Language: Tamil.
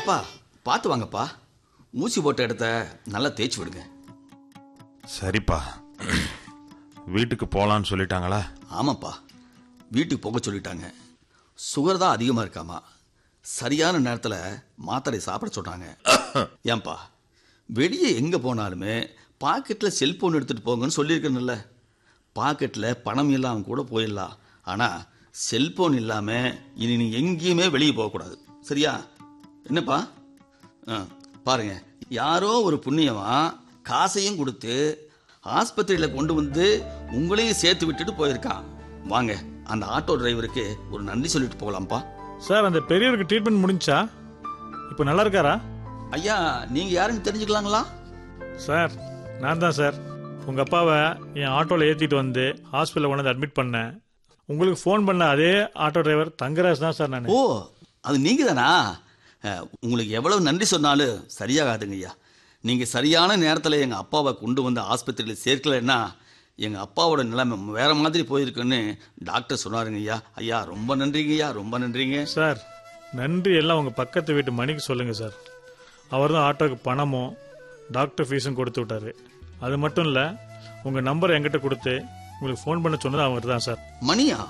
அப்பா பார்த்து வாங்கப்பா ஊசி போட்ட இடத்த நல்லா தேய்ச்சி விடுங்க சரிப்பா வீட்டுக்கு போகலான்னு சொல்லிட்டாங்களா ஆமாப்பா வீட்டுக்கு போக சொல்லிட்டாங்க சுகர் தான் அதிகமாக இருக்காமா சரியான நேரத்தில் மாத்திரை சாப்பிட சொன்னாங்க ஏன்பா வெளியே எங்கே போனாலுமே பாக்கெட்டில் செல்போன் எடுத்துகிட்டு போங்கன்னு சொல்லியிருக்கேன்ல பாக்கெட்டில் பணம் இல்லாமல் கூட போயிடலாம் ஆனால் செல்போன் இல்லாமல் இனி நீ எங்கேயுமே வெளியே போகக்கூடாது சரியா என்னப்பா ஆ பாருங்க யாரோ ஒரு புண்ணியமா காசையும் கொடுத்து ஆஸ்பத்திரியில் கொண்டு வந்து உங்களையும் சேர்த்து விட்டுட்டு போயிருக்கான் வாங்க அந்த ஆட்டோ டிரைவருக்கு ஒரு நன்றி சொல்லிட்டு போகலாம்ப்பா சார் அந்த பெரியவருக்கு ட்ரீட்மெண்ட் முடிஞ்சா இப்போ நல்லா இருக்காரா ஐயா நீங்க யாருன்னு தெரிஞ்சுக்கலாங்களா சார் நான் தான் சார் உங்கள் அப்பாவை என் ஆட்டோவில் ஏற்றிட்டு வந்து ஹாஸ்பிட்டலில் கொண்டு வந்து அட்மிட் பண்ணேன் உங்களுக்கு ஃபோன் பண்ண அதே ஆட்டோ டிரைவர் தங்கராஜ் தான் சார் நான் ஓ அது நீங்க தானா அஹ், உங்களுக்கு எவ்வளவு நன்றி சொன்னாலும் சரியாகாதுங்க ஐயா நீங்க சரியான நேரத்தில் எங்க அப்பாவை கொண்டு வந்து ஆஸ்பத்திரியில் சேர்க்கலைன்னா எங்க அப்பாவோட நிலைமை வேற மாதிரி போயிருக்குன்னு டாக்டர் சொன்னாருங்க ஐயா ஐயா ரொம்ப நன்றிங்க ஐயா ரொம்ப நன்றிங்க சார் நன்றி எல்லாம் உங்கள் பக்கத்து வீட்டு மணிக்கு சொல்லுங்கள் சார் அவர் தான் ஆட்டோக்கு பணமும் டாக்டர் ஃபீஸும் கொடுத்து விட்டாரு அது மட்டும் இல்லை உங்கள் நம்பர் என்கிட்ட கொடுத்து உங்களுக்கு ஃபோன் பண்ண சொன்னது அவர் தான் சார் மணியா